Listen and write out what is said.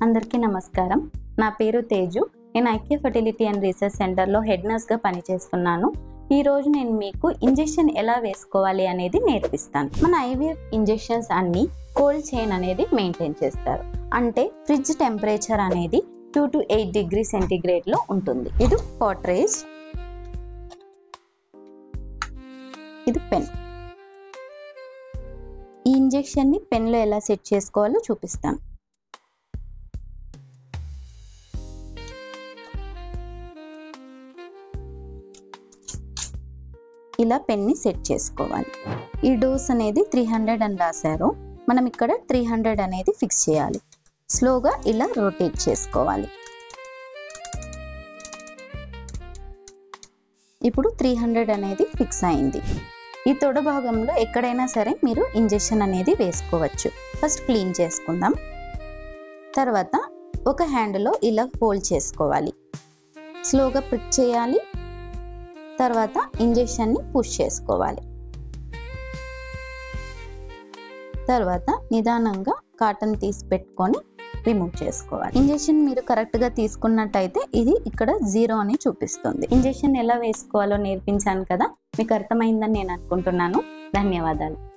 అందరికీ నమస్కారం నా పేరు తేజు నేను ఐక్య ఫర్టిలిటీ అండ్ రీసెర్చ్ సెంటర్లో హెడ్ నర్స్గా పనిచేస్తున్నాను ఈ రోజు నేను మీకు ఇంజెక్షన్ ఎలా వేసుకోవాలి అనేది నేర్పిస్తాను మన ఐవీఎఫ్ ఇంజెక్షన్స్ అన్ని కోల్డ్ చైన్ అనేది మెయింటైన్ చేస్తారు అంటే ఫ్రిడ్జ్ టెంపరేచర్ అనేది టూ టు ఎయిట్ డిగ్రీ సెంటీగ్రేడ్లో ఉంటుంది ఇది పోట్రేజ్ ఇది పెన్ ఈ ఇంజెక్షన్ని పెన్లో ఎలా సెట్ చేసుకోవాలో చూపిస్తాను ఇలా పెన్ని సెట్ చేసుకోవాలి ఈ డోస్ అనేది త్రీ హండ్రెడ్ అని రాశారు మనం ఇక్కడ త్రీ హండ్రెడ్ అనేది ఫిక్స్ చేయాలి స్లోగా ఇలా రొటేట్ చేసుకోవాలి ఇప్పుడు త్రీ హండ్రెడ్ అనేది ఫిక్స్ అయింది ఈ తొడ భాగంలో ఎక్కడైనా సరే మీరు ఇంజెక్షన్ అనేది వేసుకోవచ్చు ఫస్ట్ క్లీన్ చేసుకుందాం తర్వాత ఒక హ్యాండ్లో ఇలా హోల్డ్ చేసుకోవాలి స్లోగా ప్రిక్ చేయాలి తర్వాత ఇంజెక్షన్ని పుష్ చేసుకోవాలి తర్వాత నిదానంగా కాటన్ తీసి పెట్టుకొని రిమూవ్ చేసుకోవాలి ఇంజెక్షన్ మీరు కరెక్ట్గా తీసుకున్నట్టయితే ఇది ఇక్కడ జీరో అని చూపిస్తుంది ఇంజెక్షన్ ఎలా వేసుకోవాలో నేర్పించాను కదా మీకు అర్థమైందని నేను అనుకుంటున్నాను ధన్యవాదాలు